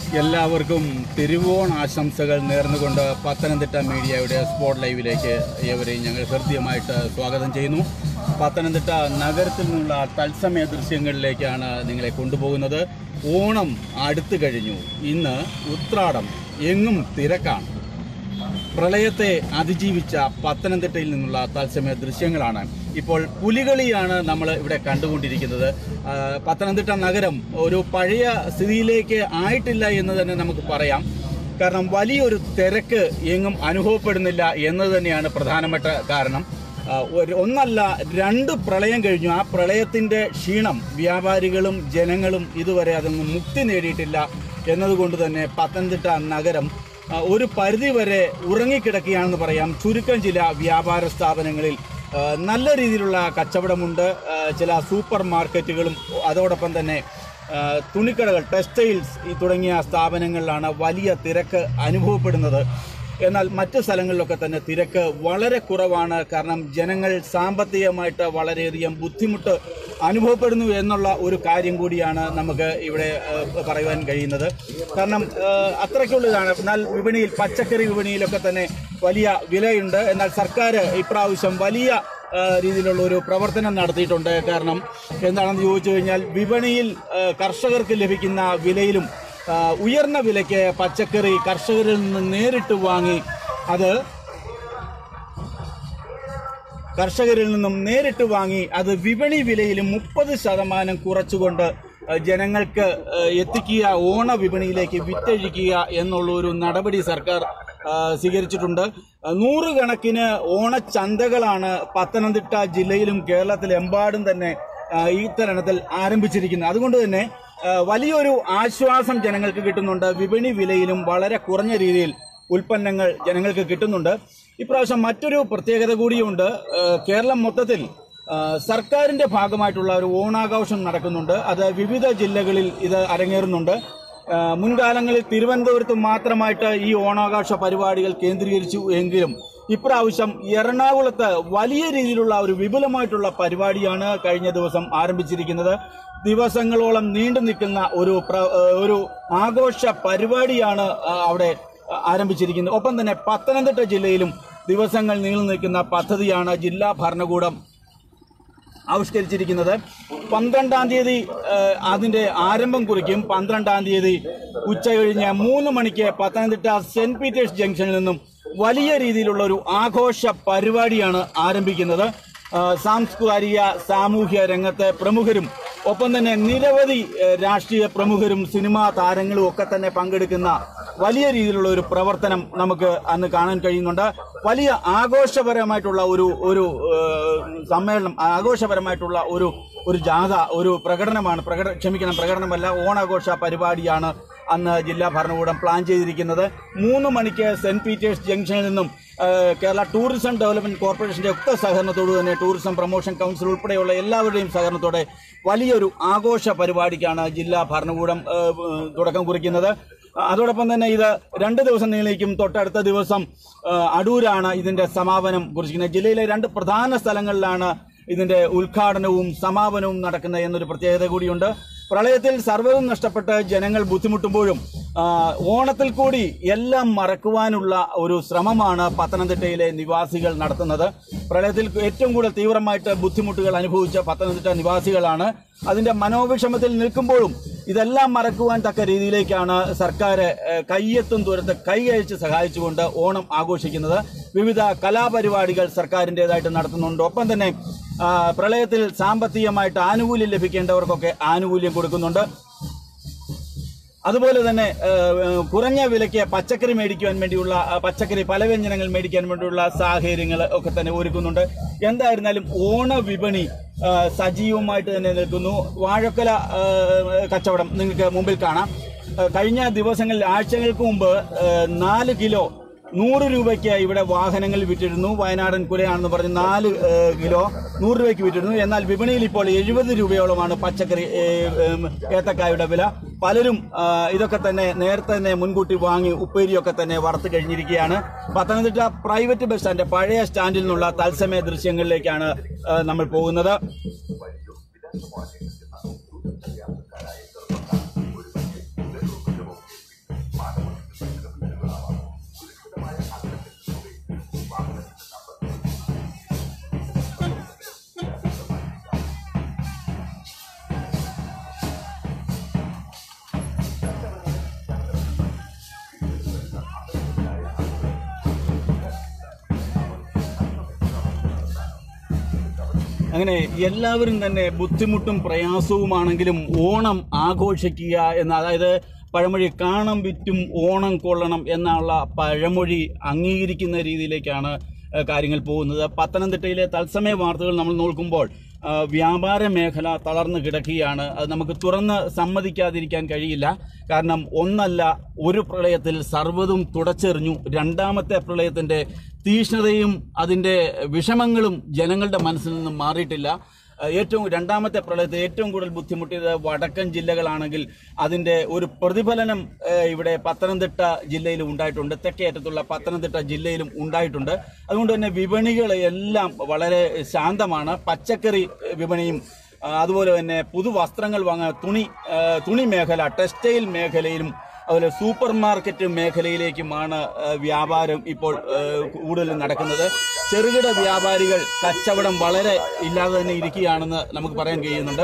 എല്ലാവർക്കും തിരുവോണ ആശംസകൾ നേർന്നുകൊണ്ട് പത്തനംതിട്ട മീഡിയയുടെ സ്പോട്ട് ലൈവിലേക്ക് ഏവരെയും ഞങ്ങൾ ഹൃദ്യമായിട്ട് സ്വാഗതം ചെയ്യുന്നു പത്തനംതിട്ട നഗരത്തിൽ നിന്നുള്ള തത്സമയ ദൃശ്യങ്ങളിലേക്കാണ് നിങ്ങളെ കൊണ്ടുപോകുന്നത് ഓണം അടുത്തു കഴിഞ്ഞു ഇന്ന് ഉത്രാടം എങ്ങും തിരക്കാണ് പ്രളയത്തെ അതിജീവിച്ച പത്തനംതിട്ടയിൽ നിന്നുള്ള തത്സമയ ദൃശ്യങ്ങളാണ് ഇപ്പോൾ പുലികളിയാണ് നമ്മൾ ഇവിടെ കണ്ടുകൊണ്ടിരിക്കുന്നത് ആ, പത്തനംതിട്ട നഗരം ഒരു പഴയ സ്ഥിതിയിലേക്ക് ആയിട്ടില്ല എന്ന് തന്നെ നമുക്ക് പറയാം കാരണം വലിയൊരു തിരക്ക് എങ്ങും അനുഭവപ്പെടുന്നില്ല എന്ന് തന്നെയാണ് പ്രധാനപ്പെട്ട കാരണം ആ, ഒരു ഒന്നല്ല രണ്ട് പ്രളയം കഴിഞ്ഞു ആ പ്രളയത്തിന്റെ ക്ഷീണം വ്യാപാരികളും ജനങ്ങളും ഇതുവരെ അതിൽ നിന്ന് മുക്തി നേടിയിട്ടില്ല എന്നതുകൊണ്ട് തന്നെ പത്തനംതിട്ട നഗരം ആ, ഒരു പരിധി വരെ ഉറങ്ങിക്കിടക്കുകയാണെന്ന് പറയാം ചുരുക്കം ചില വ്യാപാര സ്ഥാപനങ്ങളിൽ ആ, നല്ല രീതിയിലുള്ള കച്ചവടമുണ്ട് ആ, ചില സൂപ്പർ മാർക്കറ്റുകളും അതോടൊപ്പം തന്നെ ആ, തുണിക്കടകൾ ടെക്സ്റ്റൈൽസ് ഈ തുടങ്ങിയ സ്ഥാപനങ്ങളിലാണ് വലിയ തിരക്ക് അനുഭവപ്പെടുന്നത് എന്നാൽ മറ്റു സ്ഥലങ്ങളിലൊക്കെ തന്നെ തിരക്ക് വളരെ കുറവാണ് കാരണം ജനങ്ങൾ സാമ്പത്തികമായിട്ട് വളരെയധികം ബുദ്ധിമുട്ട് അനുഭവപ്പെടുന്നു എന്നുള്ള ഒരു കാര്യം കൂടിയാണ് നമുക്ക് ഇവിടെ ഏഹ്, പറയുവാൻ കഴിയുന്നത് കാരണം ഏഹ്, അത്രയ്ക്കുള്ളതാണ് എന്നാൽ വിപണിയിൽ പച്ചക്കറി വിപണിയിലൊക്കെ തന്നെ വലിയ വിലയുണ്ട് എന്നാൽ സർക്കാർ ഇപ്രാവശ്യം വലിയ ഏഹ്, രീതിയിലുള്ള ഒരു പ്രവർത്തനം നടത്തിയിട്ടുണ്ട് കാരണം എന്താണെന്ന് ചോദിച്ചു കഴിഞ്ഞാൽ വിപണിയിൽ ഏഹ്, കർഷകർക്ക് ലഭിക്കുന്ന വിലയിലും ആ, ഉയർന്ന വിലയ്ക്ക് പച്ചക്കറി കർഷകരിൽ നിന്ന് നേരിട്ട് വാങ്ങി അത് കർഷകരിൽ നിന്നും നേരിട്ട് വാങ്ങി അത് വിപണി വിലയിലും മുപ്പത് ശതമാനം കുറച്ചുകൊണ്ട് ആ, ജനങ്ങൾക്ക് ആ, എത്തിക്കുക ഓണ വിപണിയിലേക്ക് വിറ്റഴിക്കുക എന്നുള്ള ഒരു നടപടി സർക്കാർ ആ, സ്വീകരിച്ചിട്ടുണ്ട് ആ, നൂറുകണക്കിന് ഓണച്ചന്തകളാണ് പത്തനംതിട്ട ജില്ലയിലും കേരളത്തിലെമ്പാടും തന്നെ ആ, ഈ തരണത്തിൽ ആരംഭിച്ചിരിക്കുന്നത് അതുകൊണ്ട് തന്നെ ആ, വലിയൊരു ആശ്വാസം ജനങ്ങൾക്ക് കിട്ടുന്നുണ്ട് വിപണി വിലയിലും വളരെ കുറഞ്ഞ രീതിയിൽ ഉൽപ്പന്നങ്ങൾ ജനങ്ങൾക്ക് കിട്ടുന്നുണ്ട് ഇപ്രാവശ്യം മറ്റൊരു പ്രത്യേകത കൂടിയുണ്ട് ആ, കേരളം മൊത്തത്തിൽ ആ, സർക്കാരിന്റെ ഭാഗമായിട്ടുള്ള ഒരു ഓണാഘോഷം നടക്കുന്നുണ്ട് അത് വിവിധ ജില്ലകളിൽ ഇത് അരങ്ങേറുന്നുണ്ട് ആ, മുൻകാലങ്ങളിൽ തിരുവനന്തപുരത്ത് മാത്രമായിട്ട് ഈ ഓണാഘോഷ പരിപാടികൾ കേന്ദ്രീകരിച്ചു എങ്കിലും ഇപ്രാവശ്യം എറണാകുളത്ത് വലിയ രീതിയിലുള്ള ഒരു വിപുലമായിട്ടുള്ള പരിപാടിയാണ് കഴിഞ്ഞ ദിവസം ആരംഭിച്ചിരിക്കുന്നത് ദിവസങ്ങളോളം നീണ്ടു നിൽക്കുന്ന ഒരു പ്ര- ഏഹ് ഒരു ആഘോഷ പരിപാടിയാണ് ആ, അവിടെ ആരംഭിച്ചിരിക്കുന്നത് ഒപ്പം തന്നെ പത്തനംതിട്ട ജില്ലയിലും ദിവസങ്ങൾ നീണ്ടു നിൽക്കുന്ന പദ്ധതിയാണ് ജില്ലാ ഭരണകൂടം ആവിഷ്കരിച്ചിരിക്കുന്നത് പന്ത്രണ്ടാം തീയതി ഏഹ്, അതിന്റെ ആരംഭം കുറിക്കും പന്ത്രണ്ടാം തീയതി ഉച്ച കഴിഞ്ഞ് മൂന്ന് മണിക്ക് പത്തനംതിട്ട സെന്റ് പീറ്റേഴ്സ് ജംഗ്ഷനിൽ നിന്നും വലിയ രീതിയിലുള്ള ഒരു ആഘോഷ പരിപാടിയാണ് ആരംഭിക്കുന്നത് ഏഹ്, സാംസ്കാരിക സാമൂഹ്യ രംഗത്തെ പ്രമുഖരും ഒപ്പം തന്നെ നിരവധി ഏഹ്, രാഷ്ട്രീയ പ്രമുഖരും സിനിമാ താരങ്ങളും ഒക്കെ തന്നെ പങ്കെടുക്കുന്ന വലിയ രീതിയിലുള്ള ഒരു പ്രവർത്തനം നമുക്ക് അന്ന് കാണാൻ കഴിയുന്നുണ്ട് വലിയ ആഘോഷപരമായിട്ടുള്ള ഒരു ഒരു ഏഹ്, സമ്മേളനം ആഘോഷപരമായിട്ടുള്ള ഒരു ഒരു ജാഥ ഒരു പ്രകടനമാണ് പ്രകട ക്ഷമിക്കണം പ്രകടനമല്ല ഓണാഘോഷ പരിപാടിയാണ് അന്ന് ജില്ലാ ഭരണകൂടം പ്ലാൻ ചെയ്തിരിക്കുന്നത് മൂന്ന് മണിക്ക് സെന്റ് പീറ്റേഴ്സ് ജംഗ്ഷനിൽ നിന്നും ഏഹ്, കേരള ടൂറിസം ഡെവലപ്മെന്റ് കോർപ്പറേഷന്റെ ഒക്കെ സഹകരണത്തോടു തന്നെ ടൂറിസം പ്രൊമോഷൻ കൗൺസിൽ ഉൾപ്പെടെയുള്ള എല്ലാവരുടെയും സഹകരണത്തോടെ വലിയൊരു ആഘോഷ പരിപാടിക്കാണ് ജില്ലാ ഭരണകൂടം ഏഹ്, ഏഹ്, തുടക്കം കുറിക്കുന്നത് അതോടൊപ്പം തന്നെ ഇത് രണ്ട് ദിവസം നീളിക്കും തൊട്ടടുത്ത ദിവസം ആ, അടൂരാണ് ഇതിന്റെ സമാപനം കുറിച്ചിരിക്കുന്നത് ജില്ലയിലെ രണ്ട് പ്രധാന സ്ഥലങ്ങളിലാണ് ഇതിന്റെ ഉദ്ഘാടനവും സമാപനവും നടക്കുന്നത് എന്നൊരു പ്രത്യേകത കൂടിയുണ്ട് പ്രളയത്തിൽ സർവ്വവും നഷ്ടപ്പെട്ട് ജനങ്ങൾ ബുദ്ധിമുട്ടുമ്പോഴും ആ, ഓണത്തിൽ കൂടി എല്ലാം മറക്കുവാനുള്ള ഒരു ശ്രമമാണ് പത്തനംതിട്ടയിലെ നിവാസികൾ നടത്തുന്നത് പ്രളയത്തിൽ ഏറ്റവും കൂടുതൽ തീവ്രമായിട്ട് ബുദ്ധിമുട്ടുകൾ അനുഭവിച്ച പത്തനംതിട്ട നിവാസികളാണ് അതിന്റെ മനോവിഷമത്തിൽ നിൽക്കുമ്പോഴും ഇതെല്ലാം മറക്കുവാൻ തക്ക രീതിയിലേക്കാണ് സർക്കാർ ഏഹ്, കയ്യെത്തും ദൂരത്ത് കൈ അയച്ച് സഹായിച്ചുകൊണ്ട് ഓണം ആഘോഷിക്കുന്നത് വിവിധ കലാപരിപാടികൾ സർക്കാരിൻ്റെതായിട്ട് നടത്തുന്നുണ്ട് ഒപ്പം തന്നെ ആ, പ്രളയത്തിൽ സാമ്പത്തികമായിട്ട് ആനുകൂല്യം ലഭിക്കേണ്ടവർക്കൊക്കെ ആനുകൂല്യം കൊടുക്കുന്നുണ്ട് അതുപോലെ തന്നെ ഏഹ്, ഏഹ്, കുറഞ്ഞ വിലയ്ക്ക് പച്ചക്കറി മേടിക്കുവാൻ വേണ്ടിയുള്ള ആ, പച്ചക്കറി പലവ്യഞ്ജനങ്ങൾ മേടിക്കാൻ വേണ്ടിയുള്ള സാഹചര്യങ്ങൾ ഒക്കെ തന്നെ ഒരുക്കുന്നുണ്ട് എന്തായിരുന്നാലും ഓണ വിപണി ആ, സജീവമായിട്ട് തന്നെ നിൽക്കുന്നു വാഴക്കൊല ആ, കച്ചവടം നിങ്ങൾക്ക് മുമ്പിൽ കാണാം ആ, കഴിഞ്ഞ ദിവസങ്ങളിൽ ആഴ്ചകൾക്ക് മുമ്പ് ആ, നാല് കിലോ നൂറ് രൂപയ്ക്ക് ഇവിടെ വാഹനങ്ങൾ വിറ്റിരുന്നു വയനാടൻ കുലയാണെന്ന് പറഞ്ഞ് നാല് ഏഹ്, കിലോ നൂറ് രൂപയ്ക്ക് വിറ്റിരുന്നു എന്നാൽ വിപണിയിൽ ഇപ്പോൾ എഴുപത് രൂപയോളമാണ് പച്ചക്കറി ഏഹ്, ഏഹ്, ഏത്തക്കായുടെ വില പലരും ആ, ഇതൊക്കെ തന്നെ നേരത്തെ തന്നെ മുൻകൂട്ടി വാങ്ങി ഉപ്പേരിയൊക്കെ തന്നെ വറുത്ത് കഴിഞ്ഞിരിക്കുകയാണ് പത്തനംതിട്ട പ്രൈവറ്റ് ബസ് സ്റ്റാൻഡ് പഴയ സ്റ്റാൻഡിൽ നിന്നുള്ള തത്സമയ ദൃശ്യങ്ങളിലേക്കാണ് ആ, നമ്മൾ പോകുന്നത് അങ്ങനെ എല്ലാവരും തന്നെ ബുദ്ധിമുട്ടും പ്രയാസവുമാണെങ്കിലും ഓണം ആഘോഷിക്കുക എന്ന അതായത് പഴമൊഴി കാണം വിറ്റും ഓണം കൊള്ളണം എന്നുള്ള പഴമൊഴി അംഗീകരിക്കുന്ന രീതിയിലേക്കാണ് ഏഹ്, കാര്യങ്ങൾ പോകുന്നത് പത്തനംതിട്ടയിലെ തത്സമയ വാർത്തകൾ നമ്മൾ നോക്കുമ്പോൾ ആ, വ്യാപാര മേഖല തളർന്നു കിടക്കുകയാണ് അത് നമുക്ക് തുറന്ന് സമ്മതിക്കാതിരിക്കാൻ കഴിയില്ല കാരണം ഒന്നല്ല ഒരു പ്രളയത്തിൽ സർവ്വതും തുടച്ചെറിഞ്ഞു രണ്ടാമത്തെ പ്രളയത്തിന്റെ തീഷ്ണതയും അതിന്റെ വിഷമങ്ങളും ജനങ്ങളുടെ മനസ്സിൽ നിന്നും മാറിയിട്ടില്ല ആ, ഏറ്റവും രണ്ടാമത്തെ പ്രളയത്തിൽ ഏറ്റവും കൂടുതൽ ബുദ്ധിമുട്ടിയത് വടക്കൻ ജില്ലകളാണെങ്കിൽ അതിന്റെ ഒരു പ്രതിഫലനം ആ, ഇവിടെ പത്തനംതിട്ട ജില്ലയിലും ഉണ്ടായിട്ടുണ്ട് തെക്കേയറ്റത്തുള്ള പത്തനംതിട്ട ജില്ലയിലും ഉണ്ടായിട്ടുണ്ട് അതുകൊണ്ട് തന്നെ വിപണികൾ എല്ലാം വളരെ ശാന്തമാണ് പച്ചക്കറി വിപണിയും ആ, അതുപോലെ തന്നെ പുതുവസ്ത്രങ്ങൾ വാങ്ങാൻ തുണി ആ, തുണി മേഖല ടെക്സ്റ്റൈൽ മേഖലയിലും അതുപോലെ സൂപ്പർ മാർക്കറ്റ് മേഖലയിലേക്കുമാണ് ആ, വ്യാപാരം ഇപ്പോൾ ആ, കൂടുതൽ നടക്കുന്നത് ചെറുകിട വ്യാപാരികൾ കച്ചവടം വളരെ ഇല്ലാതെ തന്നെ ഇരിക്കുകയാണെന്ന് നമുക്ക് പറയാൻ കഴിയുന്നുണ്ട്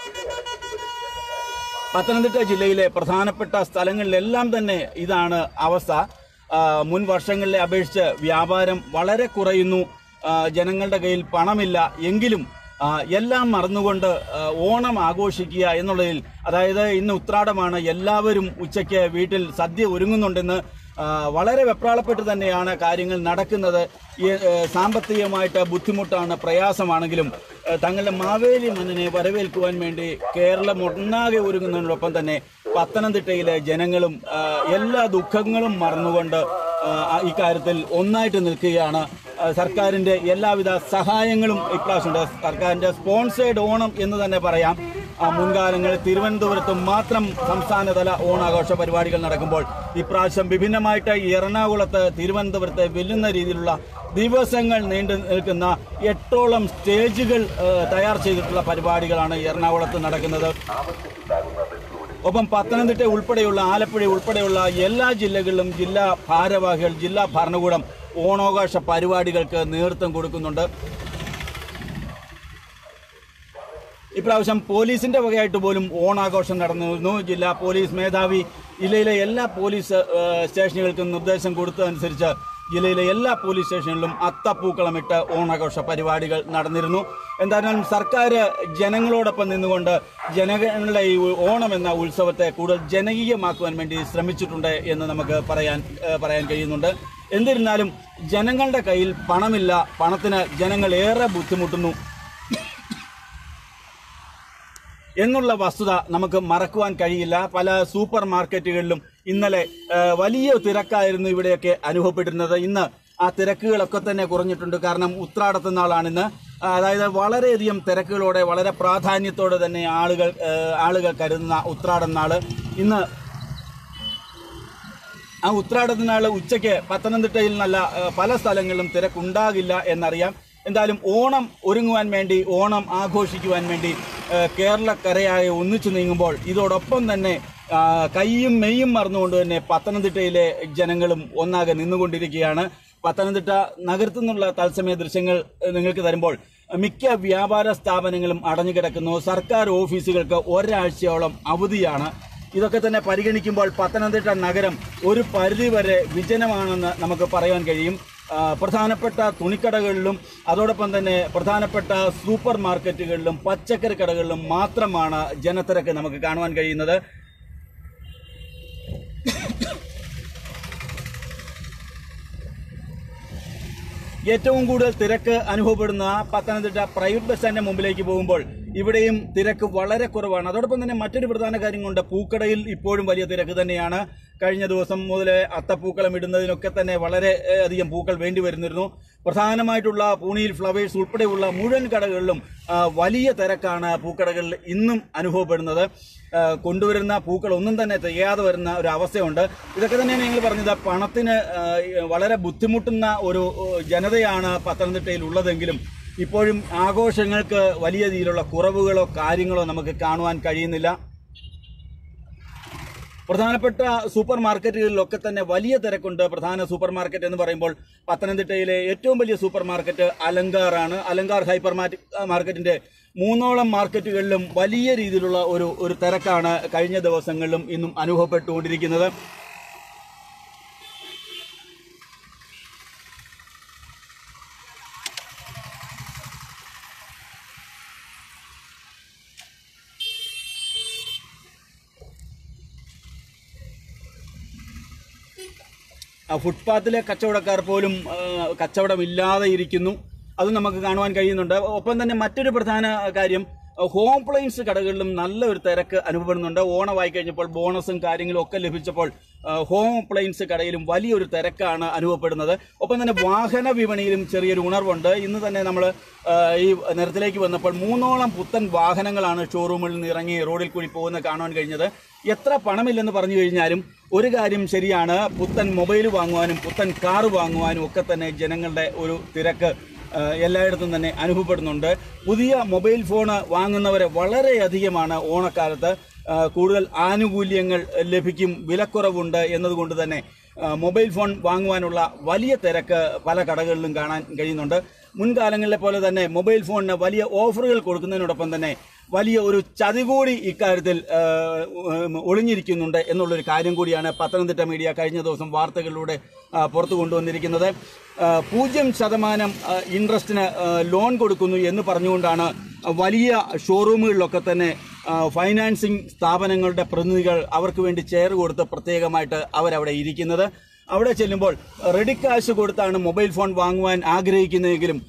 പത്തനംതിട്ട ജില്ലയിലെ പ്രധാനപ്പെട്ട സ്ഥലങ്ങളിലെല്ലാം തന്നെ ഇതാണ് അവസ്ഥ ആ, മുൻ വർഷങ്ങളിലെ അപേക്ഷിച്ച് വ്യാപാരം വളരെ കുറയുന്നു ആ, ജനങ്ങളുടെ കയ്യിൽ പണമില്ല എങ്കിലും ആ, എല്ലാം മറന്നുകൊണ്ട് ആ, ഓണം ആഘോഷിക്കുക എന്നുള്ളതിൽ അതായത് ഇന്ന് ഉത്രാടമാണ് എല്ലാവരും ഉച്ചയ്ക്ക് വീട്ടിൽ സദ്യ ഒരുങ്ങുന്നുണ്ടെന്ന് ആ, വളരെ വെപ്രാളപ്പെട്ട് തന്നെയാണ് കാര്യങ്ങൾ നടക്കുന്നത് ഈ, ഏ, സാമ്പത്തികമായിട്ട് ബുദ്ധിമുട്ടാണ് പ്രയാസമാണെങ്കിലും ഏ, തങ്ങളുടെ മാവേലി മണ്ണിനെ വരവേൽക്കുവാൻ വേണ്ടി കേരളം ഒന്നാകെ ഒരുങ്ങുന്നതിനോടൊപ്പം തന്നെ പത്തനംതിട്ടയിലെ ജനങ്ങളും ആ, എല്ലാ ദുഃഖങ്ങളും മറന്നുകൊണ്ട് ആ, ഇക്കാര്യത്തിൽ ഒന്നായിട്ട് നിൽക്കുകയാണ് ആ, സർക്കാരിന്റെ എല്ലാവിധ സഹായങ്ങളും ഇപ്രാവശ്യമുണ്ട് സർക്കാരിന്റെ സ്പോൺസേഡ് ഓണം എന്ന് തന്നെ പറയാം ആ, മുൻകാലങ്ങളിൽ തിരുവനന്തപുരത്ത് മാത്രം സംസ്ഥാനതല ഓണാഘോഷ പരിപാടികൾ നടക്കുമ്പോൾ ഇപ്രാവശ്യം വിഭിന്നമായിട്ട് എറണാകുളത്ത് തിരുവനന്തപുരത്തെ വെല്ലുന്ന രീതിയിലുള്ള ദിവസങ്ങൾ നീണ്ടു നിൽക്കുന്ന എട്ടോളം സ്റ്റേജുകൾ ആ, തയ്യാർ ചെയ്തിട്ടുള്ള പരിപാടികളാണ് എറണാകുളത്ത് നടക്കുന്നത് ഒപ്പം പത്തനംതിട്ട ഉൾപ്പെടെയുള്ള ആലപ്പുഴ ഉൾപ്പെടെയുള്ള എല്ലാ ജില്ലകളിലും ജില്ലാ ഭാരവാഹികൾ ജില്ലാ ഭരണകൂടം ഓണാഘോഷ പരിപാടികൾക്ക് നേതൃത്വം കൊടുക്കുന്നുണ്ട് ഇപ്രാവശ്യം പോലീസിന്റെ വകയായിട്ട് പോലും ഓണാഘോഷം നടന്നിരുന്നു ജില്ലാ പോലീസ് മേധാവി ജില്ലയിലെ എല്ലാ പോലീസ് ഏ, സ്റ്റേഷനുകൾക്കും നിർദ്ദേശം കൊടുത്തതനുസരിച്ച് ജില്ലയിലെ എല്ലാ പോലീസ് സ്റ്റേഷനിലും അത്തപ്പൂക്കളമിട്ട് ഓണാഘോഷ പരിപാടികൾ നടന്നിരുന്നു എന്തായാലും സർക്കാർ ജനങ്ങളോടൊപ്പം നിന്നുകൊണ്ട് ജനങ്ങളുടെ ഈ ഓണം എന്ന ഉത്സവത്തെ കൂടുതൽ ജനകീയമാക്കുവാൻ വേണ്ടി ശ്രമിച്ചിട്ടുണ്ട് എന്ന് നമുക്ക് പറയാൻ ഏ, പറയാൻ കഴിയുന്നുണ്ട് എന്നിരുന്നാലും ജനങ്ങളുടെ കയ്യിൽ പണമില്ല പണത്തിന് ജനങ്ങൾ ഏറെ ബുദ്ധിമുട്ടുന്നു എന്നുള്ള വസ്തുത നമുക്ക് മറക്കുവാൻ കഴിയില്ല പല സൂപ്പർ മാർക്കറ്റുകളിലും ഇന്നലെ ആ, വലിയ തിരക്കായിരുന്നു ഇവിടെയൊക്കെ അനുഭവപ്പെട്ടിരുന്നത് ഇന്ന് ആ തിരക്കുകളൊക്കെ തന്നെ കുറഞ്ഞിട്ടുണ്ട് കാരണം ഉത്രാടത്ത നാളാണിന്ന് ആ, അതായത് വളരെയധികം തിരക്കുകളോടെ വളരെ പ്രാധാന്യത്തോടെ തന്നെ ആളുകൾ ആ, ആളുകൾ കരുതുന്ന ഉത്രാടം നാള് ഇന്ന് ആ ഉത്രാടത്തിനാൾ ഉച്ചയ്ക്ക് പത്തനംതിട്ടയിൽ നല്ല ആ, പല സ്ഥലങ്ങളിലും തിരക്കുണ്ടാകില്ല എന്നറിയാം എന്തായാലും ഓണം ഒരുങ്ങുവാൻ വേണ്ടി ഓണം ആഘോഷിക്കുവാൻ വേണ്ടി ആ, കേരളക്കരയായി ഒന്നിച്ചു നീങ്ങുമ്പോൾ ഇതോടൊപ്പം തന്നെ ആ, കൈയും മെയ്യും മറന്നുകൊണ്ട് തന്നെ പത്തനംതിട്ടയിലെ ജനങ്ങളും ഒന്നാകെ നിന്നുകൊണ്ടിരിക്കുകയാണ് പത്തനംതിട്ട നഗരത്തിൽ നിന്നുള്ള തത്സമയ ദൃശ്യങ്ങൾ ആ, നിങ്ങൾക്ക് തരുമ്പോൾ മിക്ക വ്യാപാര സ്ഥാപനങ്ങളും അടഞ്ഞുകിടക്കുന്നു സർക്കാർ ഓഫീസുകൾക്ക് ഒരാഴ്ചയോളം അവധിയാണ് ഇതൊക്കെ തന്നെ പരിഗണിക്കുമ്പോൾ പത്തനംതിട്ട നഗരം ഒരു പരിധിവരെ വിജനമാണെന്ന് നമുക്ക് പറയാൻ കഴിയും ആ, പ്രധാനപ്പെട്ട തുണിക്കടകളിലും അതോടൊപ്പം തന്നെ പ്രധാനപ്പെട്ട സൂപ്പർ മാർക്കറ്റുകളിലും പച്ചക്കറി കടകളിലും മാത്രമാണ് ജനത്തിരക്ക് നമുക്ക് കാണുവാൻ കഴിയുന്നത് ഏറ്റവും കൂടുതൽ തിരക്ക് അനുഭവപ്പെടുന്ന പത്തനംതിട്ട പ്രൈവറ്റ് ബസ് സ്റ്റാൻഡിന്റെ മുമ്പിലേക്ക് പോകുമ്പോൾ ഇവിടെയും തിരക്ക് വളരെ കുറവാണ് അതോടൊപ്പം തന്നെ മറ്റൊരു പ്രധാന കാര്യം കൊണ്ട് പൂക്കടയിൽ ഇപ്പോഴും വലിയ തിരക്ക് തന്നെയാണ് കഴിഞ്ഞ ദിവസം മുതൽ അത്തപ്പൂക്കളം ഇടുന്നതിനൊക്കെ തന്നെ വളരെ ഏഹ്, അധികം പൂക്കൾ വേണ്ടി വരുന്നിരുന്നു പ്രധാനമായിട്ടുള്ള പൂണിയിൽ ഫ്ലവേഴ്സ് ഉൾപ്പെടെയുള്ള മുഴുവൻ കടകളിലും ആ, വലിയ തിരക്കാണ് പൂക്കടകളിൽ ഇന്നും അനുഭവപ്പെടുന്നത് ആ, കൊണ്ടുവരുന്ന പൂക്കൾ ഒന്നും തന്നെ തികയാതെ വരുന്ന ഒരു അവസ്ഥയുണ്ട് ഇതൊക്കെ തന്നെയാണ് ഞങ്ങൾ പറഞ്ഞത് പണത്തിന് ആ, വളരെ ബുദ്ധിമുട്ടുന്ന ഒരു ഏഹ്, ജനതയാണ് പത്തനംതിട്ടയിൽ ഉള്ളതെങ്കിലും ഇപ്പോഴും ആഘോഷങ്ങൾക്ക് വലിയ രീതിയിലുള്ള കുറവുകളോ കാര്യങ്ങളോ നമുക്ക് കാണുവാൻ കഴിയുന്നില്ല പ്രധാനപ്പെട്ട സൂപ്പർ മാർക്കറ്റുകളിലൊക്കെ തന്നെ വലിയ തിരക്കുണ്ട് പ്രധാന സൂപ്പർ മാർക്കറ്റ് എന്ന് പറയുമ്പോൾ പത്തനംതിട്ടയിലെ ഏറ്റവും വലിയ സൂപ്പർ മാർക്കറ്റ് അലങ്കാറാണ് അലങ്കാർ ഹൈപ്പർ മാർക്കറ്റ് മാർക്കറ്റിന്റെ മൂന്നോളം മാർക്കറ്റുകളിലും വലിയ രീതിയിലുള്ള ഒരു ഒരു തിരക്കാണ് കഴിഞ്ഞ ദിവസങ്ങളിലും ഇന്നും അനുഭവപ്പെട്ടുകൊണ്ടിരിക്കുന്നത് ആ, ഫുട്പാത്തിലെ കച്ചവടക്കാർ പോലും ആ, കച്ചവടമില്ലാതെ ഇരിക്കുന്നു അത് നമുക്ക് കാണുവാൻ കഴിയുന്നുണ്ട് ഒപ്പം തന്നെ മറ്റൊരു പ്രധാന കാര്യം ഹോം അപ്ലയൻസ് കടകളിലും നല്ല ഒരു തിരക്ക് അനുഭവപ്പെടുന്നുണ്ട് ഓണമായി കഴിഞ്ഞപ്പോൾ ബോണസും കാര്യങ്ങളും ഒക്കെ ലഭിച്ചപ്പോൾ ആ, ഹോം അപ്ലയൻസ് കടയിലും വലിയൊരു തിരക്കാണ് അനുഭവപ്പെടുന്നത് ഒപ്പം തന്നെ വാഹന വിപണിയിലും ചെറിയൊരു ഉണർവുണ്ട് ഇന്ന് തന്നെ നമ്മൾ ഈ നിരത്തിലേക്ക് വന്നപ്പോൾ മൂന്നോളം പുത്തൻ വാഹനങ്ങളാണ് ഷോറൂമിൽ നിന്ന് ഇറങ്ങി റോഡിൽ കൂടി പോകുന്നത് കാണുവാൻ കഴിഞ്ഞത് എത്ര പണമില്ലെന്ന് പറഞ്ഞു കഴിഞ്ഞാലും ഒരു കാര്യം ശരിയാണ് പുത്തൻ മൊബൈൽ വാങ്ങുവാനും പുത്തൻ കാറ് വാങ്ങുവാനും ഒക്കെ തന്നെ ജനങ്ങളുടെ ഒരു തിരക്ക് ആ, എല്ലായിടത്തും തന്നെ അനുഭവപ്പെടുന്നുണ്ട് പുതിയ മൊബൈൽ ഫോൺ വാങ്ങുന്നവരെ വളരെയധികമാണ് ഓണക്കാലത്ത് ആ, കൂടുതൽ ആനുകൂല്യങ്ങൾ ലഭിക്കും വിലക്കുറവുണ്ട് എന്നതുകൊണ്ട് തന്നെ ആ, മൊബൈൽ ഫോൺ വാങ്ങുവാനുള്ള വലിയ തിരക്ക് പല കടകളിലും കാണാൻ കഴിയുന്നുണ്ട് മുൻകാലങ്ങളിലെ പോലെ തന്നെ മൊബൈൽ ഫോണിന് വലിയ ഓഫറുകൾ കൊടുക്കുന്നതിനോടൊപ്പം തന്നെ വലിയ ഒരു ചതി കൂടി ഇക്കാര്യത്തിൽ ആ, ഉം, ഒളിഞ്ഞിരിക്കുന്നുണ്ട് എന്നുള്ളൊരു കാര്യം കൂടിയാണ് പത്തനംതിട്ട മീഡിയ കഴിഞ്ഞ ദിവസം വാർത്തകളിലൂടെ ആ, പുറത്തു കൊണ്ടുവന്നിരിക്കുന്നത് ആ, പൂജ്യം ശതമാനം ആ, ഇൻട്രസ്റ്റിന് ആ, ലോൺ കൊടുക്കുന്നു എന്ന് പറഞ്ഞുകൊണ്ടാണ് വലിയ ഷോറൂമുകളിലൊക്കെ തന്നെ ആ, ഫൈനാൻസിങ് സ്ഥാപനങ്ങളുടെ പ്രതിനിധികൾ അവർക്ക് വേണ്ടി ചെയർ കൊടുത്ത് പ്രത്യേകമായിട്ട് അവരവിടെ ഇരിക്കുന്നത് അവിടെ ചെല്ലുമ്പോൾ റെഡി കാശ് കൊടുത്താണ് മൊബൈൽ ഫോൺ വാങ്ങുവാൻ ആഗ്രഹിക്കുന്നതെങ്കിലും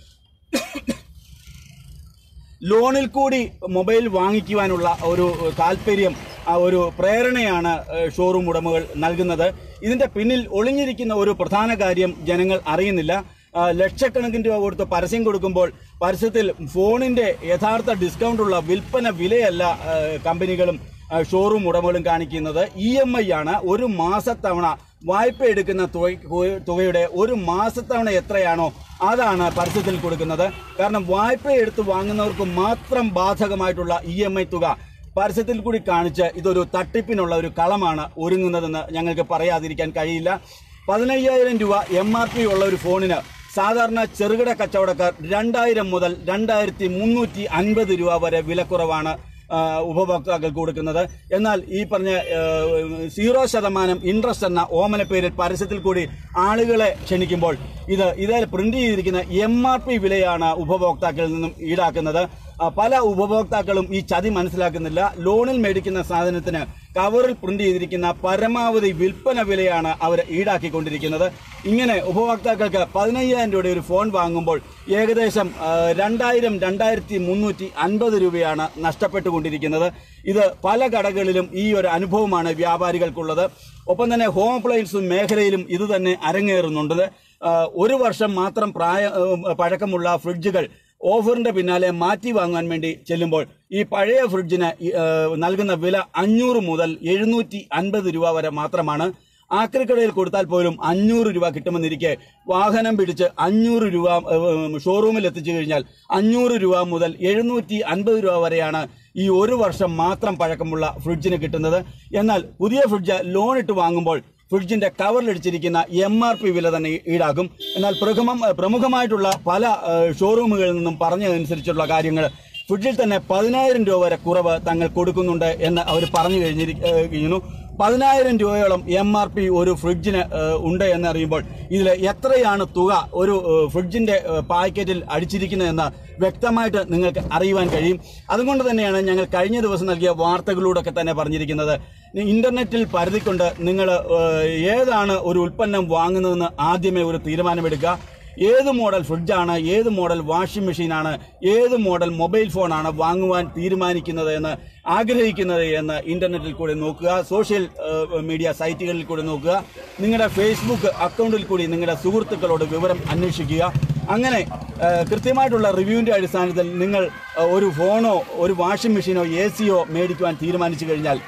ലോണിൽ കൂടി മൊബൈൽ വാങ്ങിക്കുവാനുള്ള ഒരു താല്പര്യം ആ ഒരു പ്രേരണയാണ് ഏഹ്, ഷോറൂം ഉടമകൾ നൽകുന്നത് ഇതിന്റെ പിന്നിൽ ഒളിഞ്ഞിരിക്കുന്ന ഒരു പ്രധാന കാര്യം ജനങ്ങൾ അറിയുന്നില്ല ആ, ലക്ഷക്കണക്കിന് രൂപ കൊടുത്ത് പരസ്യം കൊടുക്കുമ്പോൾ പരസ്യത്തിൽ ഫോണിന്റെ യഥാർത്ഥ ഡിസ്കൗണ്ട് ഉള്ള വിൽപ്പന വിലയല്ല ഏഹ്, കമ്പനികളും ആ, ഷോറൂം ഉടമകളും കാണിക്കുന്നത് ഇ എം ഐ ആണ് ഒരു മാസത്തവണ വായ്പ എടുക്കുന്ന തുക- തുകയുടെ ഒരു മാസത്തവണ എത്രയാണോ അതാണ് പരസ്യത്തിൽ കൊടുക്കുന്നത് കാരണം വായ്പ എടുത്ത് വാങ്ങുന്നവർക്ക് മാത്രം ബാധകമായിട്ടുള്ള ഇ എം ഐ തുക പരസ്യത്തിൽ കൂടി കാണിച്ച് ഇതൊരു തട്ടിപ്പിനുള്ള ഒരു കളമാണ് ഒരുങ്ങുന്നതെന്ന് ഞങ്ങൾക്ക് പറയാതിരിക്കാൻ കഴിയില്ല പതിനയ്യായിരം രൂപ എം ആർ പി ഉള്ള ഒരു ഫോണിന് സാധാരണ ചെറുകിട കച്ചവടക്കാർ രണ്ടായിരം മുതൽ രണ്ടായിരത്തി മുന്നൂറ്റി അൻപത് രൂപ വരെ വിലക്കുറവാണ് ആ, ഉപഭോക്താക്കൾക്ക് കൊടുക്കുന്നത് എന്നാൽ ഈ പറഞ്ഞ ആ, സീറോ ശതമാനം ഇൻട്രസ്റ്റ് എന്ന ഓമന പേരിൽ പരസ്യത്തിൽ കൂടി ആളുകളെ ക്ഷണിക്കുമ്പോൾ ഇത് ഇതിൽ പ്രിന്റ് ചെയ്തിരിക്കുന്ന എം ആർ പി വിലയാണ് ഉപഭോക്താക്കളിൽ നിന്നും ഈടാക്കുന്നത് ആ, പല ഉപഭോക്താക്കളും ഈ ചതി മനസ്സിലാക്കുന്നില്ല ലോണിൽ മേടിക്കുന്ന സാധനത്തിന് കവറിൽ പ്രിന്റ് ചെയ്തിരിക്കുന്ന പരമാവധി വിൽപ്പന വിലയാണ് അവർ ഈടാക്കിക്കൊണ്ടിരിക്കുന്നത് ഇങ്ങനെ ഉപഭോക്താക്കൾക്ക് പതിനയ്യായിരം രൂപയുടെ ഒരു ഫോൺ വാങ്ങുമ്പോൾ ഏകദേശം ആ, രണ്ടായിരം രണ്ടായിരത്തി മുന്നൂറ്റി അൻപത് രൂപയാണ് നഷ്ടപ്പെട്ടുകൊണ്ടിരിക്കുന്നത് ഇത് പല കടകളിലും ഈ ഒരു അനുഭവമാണ് വ്യാപാരികൾക്കുള്ളത് ഒപ്പം തന്നെ ഹോം അപ്ലയൻസ് മേഖലയിലും ഇത് തന്നെ അരങ്ങേറുന്നുണ്ട് ആ, ഒരു വർഷം മാത്രം പ്രായ ആ, പഴക്കമുള്ള ഫ്രിഡ്ജുകൾ ഓഫറിന്റെ പിന്നാലെ മാറ്റി വാങ്ങാൻ വേണ്ടി ചെല്ലുമ്പോൾ ഈ പഴയ ഫ്രിഡ്ജിന് ഈ, ആ, നൽകുന്ന വില അഞ്ഞൂറ് മുതൽ എഴുന്നൂറ്റി അൻപത് രൂപ വരെ മാത്രമാണ് ആക്രിക്കടയിൽ കൊടുത്താൽ പോലും അഞ്ഞൂറ് രൂപ കിട്ടുമെന്നിരിക്കെ വാഹനം പിടിച്ച് അഞ്ഞൂറ് രൂപ ഏഹ്, ഷോറൂമിൽ എത്തിച്ചു കഴിഞ്ഞാൽ അഞ്ഞൂറ് രൂപ മുതൽ എഴുന്നൂറ്റി അൻപത് രൂപ വരെയാണ് ഈ ഒരു വർഷം മാത്രം പഴക്കമുള്ള ഫ്രിഡ്ജിന് കിട്ടുന്നത് എന്നാൽ പുതിയ ഫ്രിഡ്ജ് ലോൺ ഇട്ട് വാങ്ങുമ്പോൾ ഫ്രിഡ്ജിന്റെ കവറിലടിച്ചിരിക്കുന്ന എം ആർ പി വില തന്നെ ഈടാക്കും എന്നാൽ പ്രമുഖം പ്രമുഖമായിട്ടുള്ള പല ഏഹ്, ഷോറൂമുകളിൽ നിന്നും പറഞ്ഞതനുസരിച്ചുള്ള കാര്യങ്ങൾ ഫ്രിഡ്ജിൽ തന്നെ പതിനായിരം രൂപ വരെ കുറവ് തങ്ങൾ കൊടുക്കുന്നുണ്ട് എന്ന് അവർ പറഞ്ഞു കഴിഞ്ഞിരിക്കുന്നു പതിനായിരം രൂപയോളം എം ആർ പി ഒരു ഫ്രിഡ്ജിന് ഏഹ്, ഉണ്ട് എന്നറിയുമ്പോൾ ഇതിൽ എത്രയാണ് തുക ഒരു ഏഹ്, ഫ്രിഡ്ജിന്റെ ഏഹ്, പാക്കറ്റിൽ അടിച്ചിരിക്കുന്നതെന്ന് വ്യക്തമായിട്ട് നിങ്ങൾക്ക് അറിയുവാൻ കഴിയും അതുകൊണ്ട് തന്നെയാണ് ഞങ്ങൾ കഴിഞ്ഞ ദിവസം നൽകിയ വാർത്തകളിലൂടെയൊക്കെ തന്നെ പറഞ്ഞിരിക്കുന്നത് ഇന്റർനെറ്റിൽ പരതിക്കൊണ്ട് നിങ്ങൾ ഏഹ്, ഏതാണ് ഒരു ഉൽപ്പന്നം വാങ്ങുന്നതെന്ന് ആദ്യമേ ഒരു തീരുമാനമെടുക്കുക ഏത് മോഡൽ ഫ്രിഡ്ജാണ് ഏത് മോഡൽ വാഷിംഗ് മെഷീനാണ് ഏത് മോഡൽ മൊബൈൽ ഫോണാണ് വാങ്ങുവാൻ തീരുമാനിക്കുന്നത് എന്ന് ആഗ്രഹിക്കുന്നത് എന്ന് ഇന്റർനെറ്റിൽ കൂടി നോക്കുക സോഷ്യൽ ഏഹ്, മീഡിയ സൈറ്റുകളിൽ കൂടി നോക്കുക നിങ്ങളുടെ ഫേസ്ബുക്ക് അക്കൗണ്ടിൽ കൂടി നിങ്ങളുടെ സുഹൃത്തുക്കളോട് വിവരം അന്വേഷിക്കുക അങ്ങനെ ഏഹ്, കൃത്യമായിട്ടുള്ള റിവ്യൂവിന്റെ അടിസ്ഥാനത്തിൽ നിങ്ങൾ ഏഹ്, ഒരു ഫോണോ ഒരു വാഷിംഗ് മെഷീനോ എ സിയോ മേടിക്കുവാൻ തീരുമാനിച്ചു കഴിഞ്ഞാൽ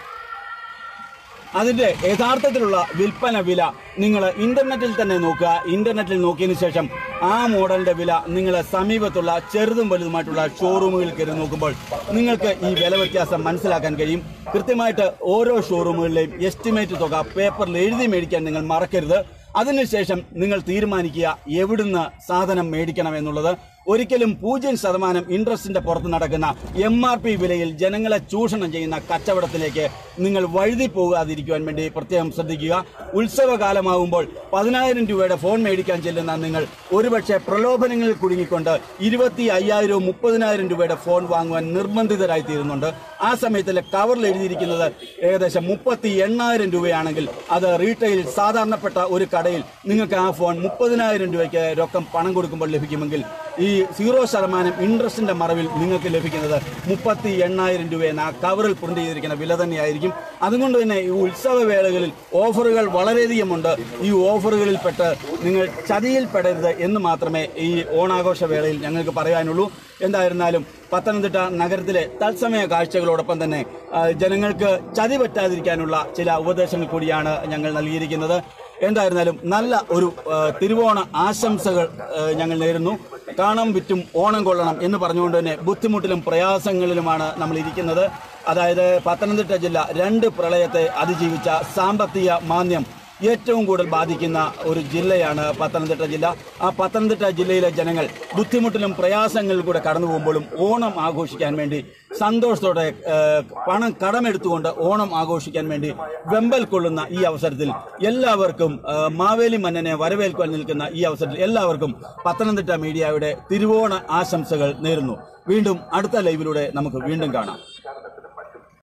അതിന്റെ യഥാർത്ഥത്തിലുള്ള വിൽപ്പന വില നിങ്ങൾ ഇന്റർനെറ്റിൽ തന്നെ നോക്കുക ഇന്റർനെറ്റിൽ നോക്കിയതിനു ശേഷം ആ മോഡലിന്റെ വില നിങ്ങൾ സമീപത്തുള്ള ചെറുതും വലുതുമായിട്ടുള്ള ഷോറൂമുകളിൽ കയറി നോക്കുമ്പോൾ നിങ്ങൾക്ക് ഈ വില വ്യത്യാസം മനസ്സിലാക്കാൻ കഴിയും കൃത്യമായിട്ട് ഓരോ ഷോറൂമുകളിലെയും എസ്റ്റിമേറ്റ് തുക പേപ്പറിൽ എഴുതി മേടിക്കാൻ നിങ്ങൾ മറക്കരുത് അതിനുശേഷം നിങ്ങൾ തീരുമാനിക്കുക എവിടുന്ന് സാധനം മേടിക്കണം എന്നുള്ളത് ഒരിക്കലും പൂജ്യം ശതമാനം ഇൻട്രസ്റ്റിന്റെ പുറത്ത് നടക്കുന്ന എം ആർ പി വിലയിൽ ജനങ്ങളെ ചൂഷണം ചെയ്യുന്ന കച്ചവടത്തിലേക്ക് നിങ്ങൾ വഴുതി പോകാതിരിക്കുവാൻ വേണ്ടി പ്രത്യേകം ശ്രദ്ധിക്കുക ഉത്സവകാലമാകുമ്പോൾ പതിനായിരം രൂപയുടെ ഫോൺ മേടിക്കാൻ ചെല്ലുന്ന നിങ്ങൾ ഒരുപക്ഷെ പ്രലോഭനങ്ങളിൽ കുടുങ്ങിക്കൊണ്ട് ഇരുപത്തി അയ്യായിരവും മുപ്പതിനായിരം രൂപയുടെ ഫോൺ വാങ്ങുവാൻ നിർബന്ധിതരായി തീരുന്നുണ്ട് ആ സമയത്തിലെ കവറിൽ എഴുതിയിരിക്കുന്നത് ഏകദേശം മുപ്പത്തി എണ്ണായിരം രൂപയാണെങ്കിൽ അത് റീറ്റെയിൽ സാധാരണപ്പെട്ട ഒരു കടയിൽ നിങ്ങൾക്ക് ആ ഫോൺ മുപ്പതിനായിരം രൂപയ്ക്ക് രൊക്കം പണം കൊടുക്കുമ്പോൾ ലഭിക്കുമെങ്കിൽ ഈ സീറോ ശതമാനം ഇൻട്രസ്റ്റിന്റെ മറവിൽ നിങ്ങൾക്ക് ലഭിക്കുന്നത് മുപ്പത്തി എണ്ണായിരം രൂപ എന്ന ആ കവറിൽ പ്രിന്റ് ചെയ്തിരിക്കുന്ന വില തന്നെയായിരിക്കും അതുകൊണ്ട് തന്നെ ഈ ഉത്സവ വേളകളിൽ ഓഫറുകൾ വളരെയധികമുണ്ട് ഈ ഓഫറുകളിൽപ്പെട്ട് നിങ്ങൾ ചതിയിൽപ്പെടരുത് എന്ന് മാത്രമേ ഈ ഓണാഘോഷ വേളയിൽ ഞങ്ങൾക്ക് പറയാനുള്ളൂ എന്തായിരുന്നാലും പത്തനംതിട്ട നഗരത്തിലെ തത്സമയ കാഴ്ചകളോടൊപ്പം തന്നെ ആ, ജനങ്ങൾക്ക് ചതി പറ്റാതിരിക്കാനുള്ള ചില ഉപദേശങ്ങൾ കൂടിയാണ് ഞങ്ങൾ നൽകിയിരിക്കുന്നത് എന്തായിരുന്നാലും നല്ല ഒരു ആ, തിരുവോണ ആശംസകൾ ആ, ഞങ്ങൾ നേരുന്നു കാണാൻ വിറ്റും ഓണം കൊള്ളണം എന്ന് പറഞ്ഞുകൊണ്ട് തന്നെ ബുദ്ധിമുട്ടിലും പ്രയാസങ്ങളിലുമാണ് നമ്മൾ ഇരിക്കുന്നത് അതായത് പത്തനംതിട്ട ജില്ല രണ്ട് പ്രളയത്തെ അതിജീവിച്ച സാമ്പത്തിക മാന്ദ്യം ഏറ്റവും കൂടുതൽ ബാധിക്കുന്ന ഒരു ജില്ലയാണ് പത്തനംതിട്ട ജില്ല ആ പത്തനംതിട്ട ജില്ലയിലെ ജനങ്ങൾ ബുദ്ധിമുട്ടിലും പ്രയാസങ്ങളിലും കൂടെ കടന്നു പോകുമ്പോഴും ഓണം ആഘോഷിക്കാൻ വേണ്ടി സന്തോഷത്തോടെ ഏഹ്, പണം കടമെടുത്തുകൊണ്ട് ഓണം ആഘോഷിക്കാൻ വേണ്ടി വെമ്പൽ കൊള്ളുന്ന ഈ അവസരത്തിൽ എല്ലാവർക്കും ഏഹ്, മാവേലി മന്നനെ വരവേൽക്കുവാൻ നിൽക്കുന്ന ഈ അവസരത്തിൽ എല്ലാവർക്കും പത്തനംതിട്ട മീഡിയയുടെ തിരുവോണ ആശംസകൾ നേരുന്നു വീണ്ടും അടുത്ത ലൈവിലൂടെ നമുക്ക് വീണ്ടും കാണാം